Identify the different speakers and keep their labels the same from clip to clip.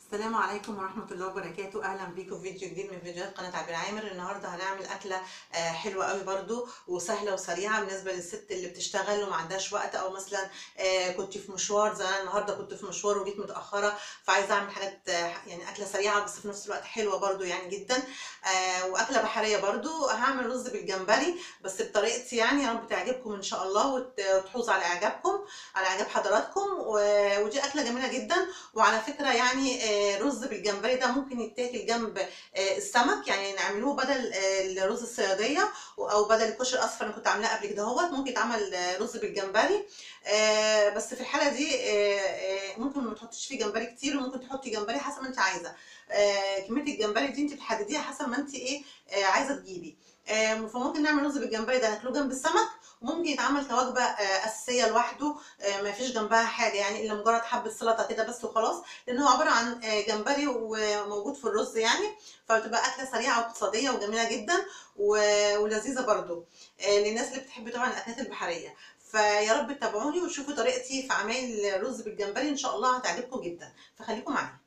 Speaker 1: السلام عليكم ورحمة الله وبركاته أهلا بيكم في فيديو جديد من فيديوهات قناة عبير عامر النهاردة هنعمل أكلة آه، حلوة قوي برضو وسهلة وسريعة بالنسبة للست اللي بتشتغل وما عندهاش وقت أو مثلا آه، كنت في مشوار زي أنا النهاردة كنت في مشوار وجيت متأخرة فعايزة أعمل حاجات آه، يعني أكلة سريعة بس في نفس الوقت حلوة برضو يعني جدا آه، وأكلة بحرية برضو هعمل رز بالجمبري بس بطريقتي يعني يا رب تعجبكم إن شاء الله وت- وتحوز على إعجابكم على إعجاب حضراتكم و- ودي أكلة جميلة جدا وعلى فكرة يعني آه، رز بالجمبري ده ممكن يتاكل جنب آه، السمك يعني نعملوه بدل آه، الرز الصيادية او بدل الكشري الاصفر اللي كنت عاملاه قبل كده اهوت ممكن يتعمل آه، رز بالجمبري آه، بس في الحالة دي آه، آه، ممكن ما تحطيش فيه جمبري كتير وممكن تحطي جمبري حسب ما انت عايزة آه، كمية الجمبري دي انت بتحدديها حسب ما انت ايه آه، عايزة تجيبي آه، فممكن نعمل رز بالجمبري ده ناكله جنب السمك وممكن يتعمل كوجبة آه، أساسية لوحده آه، ما فيش جنبها حاجة يعني إلا مجرد حبة سلطة كده بس وخلاص لأن هو عبارة عن آه، جمبري وموجود في الرز يعني فبتبقى أكلة سريعة واقتصادية وجميلة جدا و- ولذيذة برضو آه، للناس اللي بتحب طبعا الأكلات البحرية فيا رب تتابعوني وتشوفوا طريقتي في عمايل الرز بالجمبري إن شاء الله هتعجبكم جدا فخليكم معايا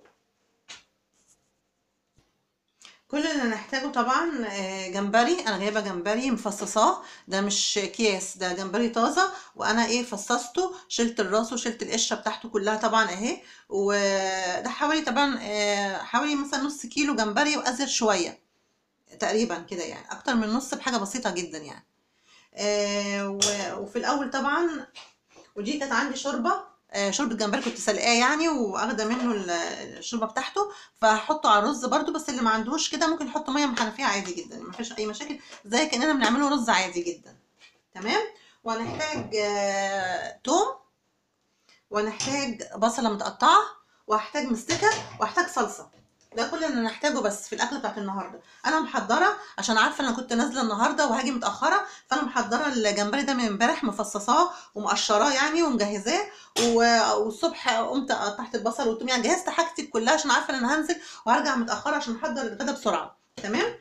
Speaker 1: كل اللي هنحتاجه طبعا آه، جمبري انا جايبه جمبري مفصصاه ده مش اكياس ده جمبري طازه وانا ايه فصصته شلت الراس وشلت القشره بتاعته كلها طبعا اهي وده حوالي طبعا آه، حوالي مثلا نص كيلو جمبري وازيد شويه تقريبا كده يعني اكتر من نص بحاجه بسيطه جدا يعني آه، و- وفي الاول طبعا ودي كانت عندي شوربه آه، شوربه جمبري كنت سلقاه يعني واخده منه ال- الشوربه بتاعته فهحطه على الرز برده بس اللي ما عندوش كده ممكن يحط ميه من الحنفيه عادي جدا ما فيش اي مشاكل زي كاننا بنعمله رز عادي جدا تمام وهنحتاج آه، توم وهنحتاج بصله متقطعه وهحتاج مستكه وهحتاج صلصه ده كل اللي هنحتاجه بس في الاكله بتاعت النهارده انا محضره عشان عارفه انا كنت نازله النهارده وهاجي متاخره فانا محضره الجمبري ده من امبارح مفصصاه ومقشراه يعني ومجهزاه و- والصبح قمت قطعت البصل والثوم يعني جهزت حاجتي كلها عشان عارفه ان انا هنزل وهرجع متاخره عشان احضر الغدا بسرعه تمام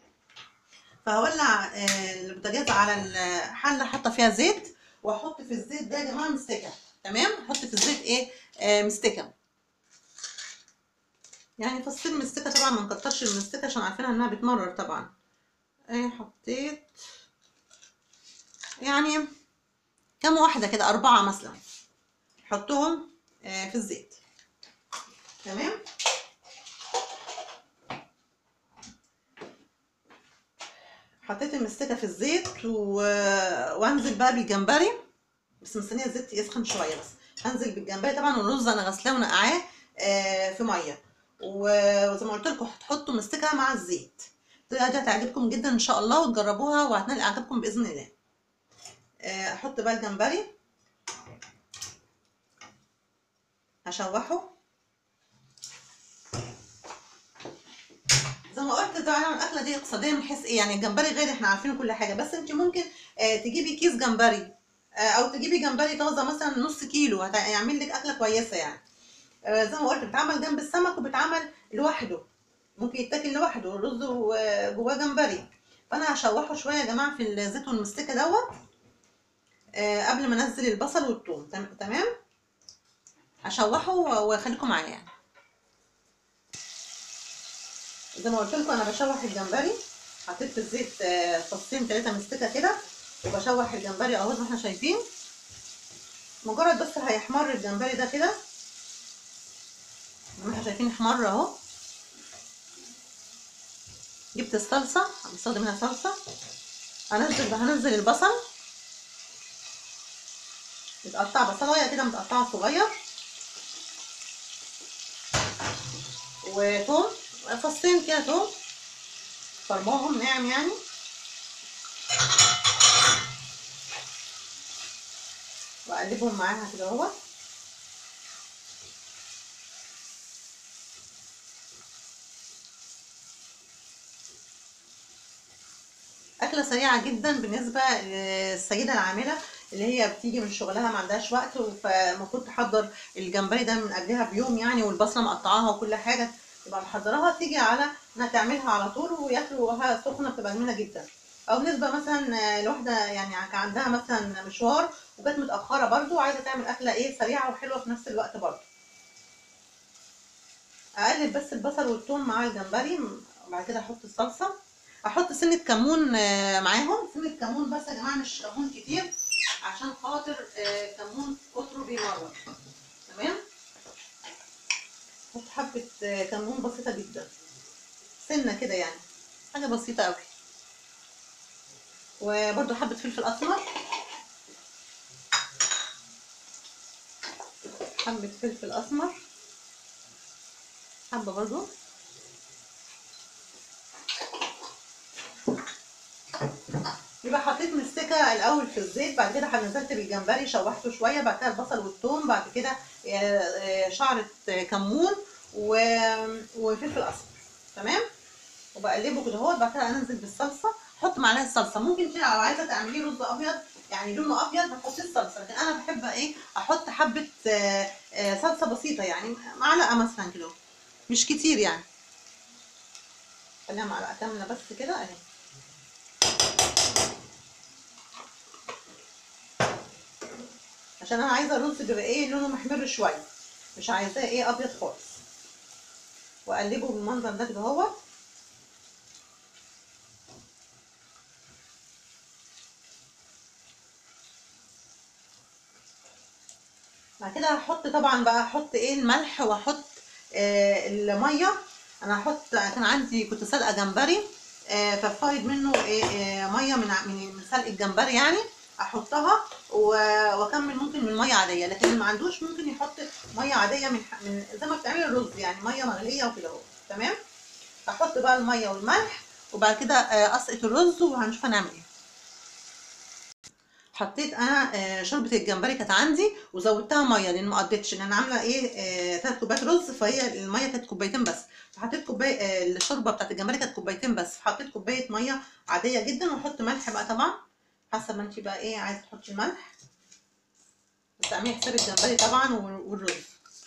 Speaker 1: فهولع آه، البوتاجاز على الحله حاطه فيها زيت واحط في الزيت ده يا جماعه مستكه تمام احط في الزيت ايه آه مستكه يعني فصين مستكه طبعا ما نكترش المستكه عشان عارفينها انها بتمرر طبعا ايه حطيت يعني كام واحده كده اربعه مثلا حطهم آه، في الزيت تمام حطيت المستكه في الزيت و... وانزل بقى بالجمبري بس مستنيه الزيت يسخن شويه بس هنزل بالجمبري طبعا والرز انا غسلاه ونقعاه آه، في ميه و- وزي ما قلت لكم هتحطوا مستكه مع الزيت الطريقه دي هتعجبكم جدا ان شاء الله وتجربوها وهتنال اعجابكم باذن الله آه، احط بقى الجمبري هشوحه زي ما قلت طبعا الاكله دي اقتصاديه من حيث ايه يعني الجمبري غالي احنا عارفين كل حاجه بس انت ممكن آه، تجيبي كيس جمبري آه، او تجيبي جمبري طازه مثلا نص كيلو هيعمل لك اكله كويسه يعني آه، زي ما قلت بتعمل جنب السمك وبتعمل لوحده ممكن يتاكل لوحده الرز وجواه جمبري فانا هشوحه شويه يا جماعه في الزيت والمستكه دوت آه، قبل ما انزل البصل والثوم تم- تمام هشوحه واخليكم معايا يعني زي ما قلت لكم انا بشوح الجمبري حطيت في الزيت آه، فصين ثلاثه مستكه كده وبشوح الجمبري اهو زي ما احنا شايفين مجرد بس هيحمر الجمبري ده كده زي ما احنا شايفين احمر اهو جبت الصلصه بستخدم هنا صلصه هنزل هنزل البصل متقطع بصلايه كده متقطعه صغير وتوم فصين كده توم فرماهم ناعم يعني واقلبهم معاها كده اهو أكلة سريعة جدا بالنسبة للسيدة العاملة اللي هي بتيجي من شغلها ما عندهاش وقت فالمفروض تحضر الجمبري ده من قبلها بيوم يعني والبصلة مقطعاها وكل حاجة تبقى محضراها تيجي على انها تعملها على طول وياكلوها سخنة بتبقى جميلة جدا أو بالنسبة مثلا لواحدة يعني كان عندها مثلا مشوار وجت متأخرة برضو وعايزة تعمل أكلة إيه سريعة وحلوة في نفس الوقت برضو هقلب بس البصل والثوم مع الجمبري وبعد كده احط الصلصه احط سنه كمون آه، معاهم سنه كمون بس يا جماعه مش كمون كتير عشان خاطر آه، كمون كتره بيمرض تمام احط حبه آه، كمون بسيطه جدا سنه كده يعني حاجه بسيطه قوي وبرده حبه فلفل اسمر حبه فلفل اسمر حبه برضو يبقى حطيت مستكه الاول في الزيت بعد كده نزلت بالجمبري شوحته شويه بعد كده البصل والثوم بعد كده آه، آه، شعره آه، كمون و- وفلفل اسمر تمام وبقلبه كده اهوت بعد كده انزل بالصلصه احط معلقه صلصه ممكن انت لو عايزه تعمليه رز ابيض يعني لونه ابيض ما تحطيش صلصه لكن انا بحب ايه احط حبه آه، آه، صلصه بسيطه يعني معلقه مثلا كده مش كتير يعني خليها معلقه كامله بس كده اهي عشان انا عايزه الرز يبقى ايه لونه محمر شويه مش عايزاه ايه ابيض خالص واقلبه بالمنظر ده كده اهوت بعد كده هحط طبعا بقى هحط ايه الملح واحط آه الميه انا هحط كان عندي كنت سلقه جمبري آه ففايض منه إيه آه ميه من ع- من من سلق الجمبري يعني احطها و- واكمل ممكن من ميه عاديه لكن اللي ما عندوش ممكن يحط ميه عاديه من, ح- من زي ما بتعملي الرز يعني ميه مغليه وكده اهو تمام هحط بقى الميه والملح وبعد كده آه، اسقط الرز وهنشوف هنعمل ايه حطيت انا آه، شوربه الجمبري كانت عندي وزودتها ميه لان ما قضيتش لان انا عامله ايه ثلاث كوبايات رز فهي الميه كانت كوبايتين بس فحطيت كوبايه آه، الشوربه بتاعت الجمبري كانت كوبايتين بس فحطيت كوبايه ميه عاديه جدا واحط ملح بقى طبعا حسب ما انت بقى ايه عايزه تحطي الملح بس اعملي حساب الجمبري طبعا وال- والرز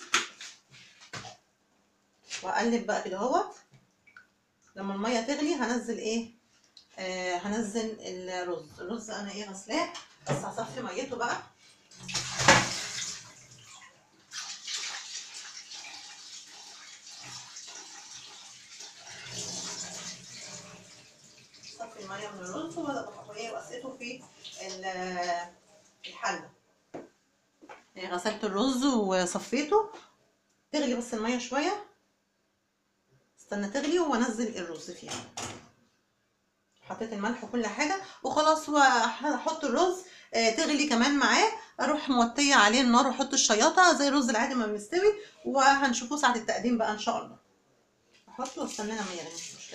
Speaker 1: واقلب بقى كده اهوت لما الميه تغلي هنزل ايه آه هنزل الرز الرز انا ايه غسلاه بس هصفي ميته بقى صفي الميه من الرز وبدأ ايه واسقطه في ال- الحله يعني غسلت الرز وصفيته تغلي بس الميه شويه استنى تغلي وانزل الرز فيها حطيت الملح وكل حاجه وخلاص وهحط الرز آه، تغلي كمان معاه اروح موطيه عليه النار واحط الشياطه زي الرز العادي ما بيستوي وهنشوفه ساعه التقديم بقى ان شاء الله احطه واستنى لما يغلي مش مشكله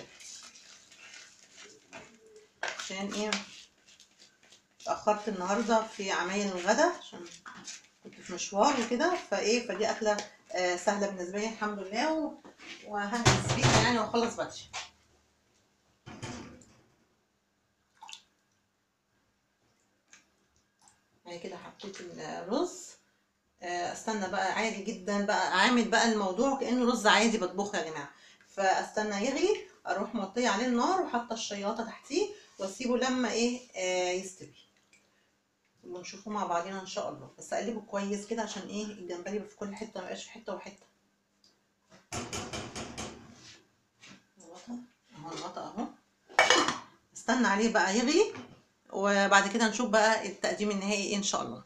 Speaker 1: عشان ايه اتاخرت النهارده في عمايل الغدا عشان كنت في مشوار وكده فايه فدي اكله آه، سهله بالنسبه لي الحمد لله و- وهنجز فيها يعني واخلص بدري يعني كده حطيت الرز آه، استنى بقى عادي جدا بقى عامل بقى الموضوع كانه رز عادي بطبخه يا جماعه فاستنى يغلي اروح موطيه عليه النار وحاطه الشياطه تحتيه واسيبه لما ايه آه يستوي ونشوفه مع بعضينا ان شاء الله بس اقلبه كويس كده عشان ايه الجمبري يبقى في كل حته ما يبقاش في حته وحته الغطا اهو الغطا اهو استنى عليه بقى يغلي وبعد كده نشوف بقى التقديم النهائي ايه ان شاء الله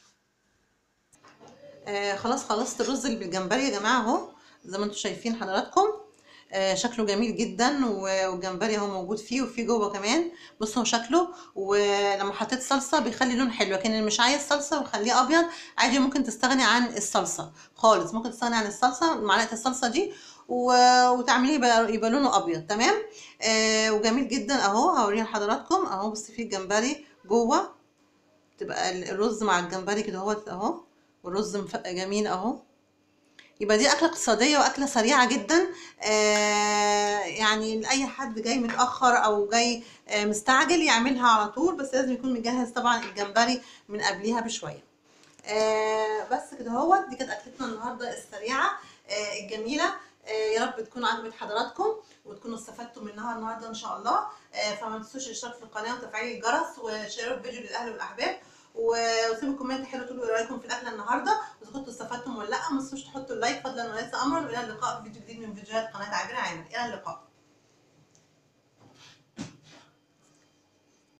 Speaker 1: آه خلاص خلصت الرز اللي بالجمبري يا جماعه اهو زي ما انتم شايفين حضراتكم آه شكله جميل جدا و- والجمبري اهو موجود فيه وفي جوه كمان بصوا شكله ولما حطيت صلصه بيخلي لون حلو لكن اللي مش عايز صلصه ويخليه ابيض عادي ممكن تستغني عن الصلصه خالص ممكن تستغني عن الصلصه معلقه الصلصه دي و... وتعمليه يبقى, يبقى لونه ابيض تمام آه وجميل جدا اهو هوريه لحضراتكم اهو بص فيه الجمبري جوه تبقى ال- الرز مع الجمبري كده اهو اهو والرز مف- جميل اهو يبقى دي اكله اقتصاديه واكله سريعه جدا آه يعني لاي حد جاي متاخر او جاي آه مستعجل يعملها على طول بس لازم يكون مجهز طبعا الجمبري من قبلها بشويه آه بس كده اهوت دي كانت اكلتنا النهارده السريعه آه الجميله آه يا رب تكون عجبت حضراتكم وتكونوا استفدتوا منها النهارده ان شاء الله آه فما تنسوش الاشتراك في القناه وتفعيل الجرس وشيروا الفيديو للاهل والاحباب و- وسيبوا كومنت حلو تقولوا ايه رايكم في الاكله النهارده واذا كنتوا استفدتم ولا لا ما تنسوش تحطوا اللايك فضلا وليس امرا والى اللقاء في فيديو جديد من فيديوهات قناه عابر عامر الى اللقاء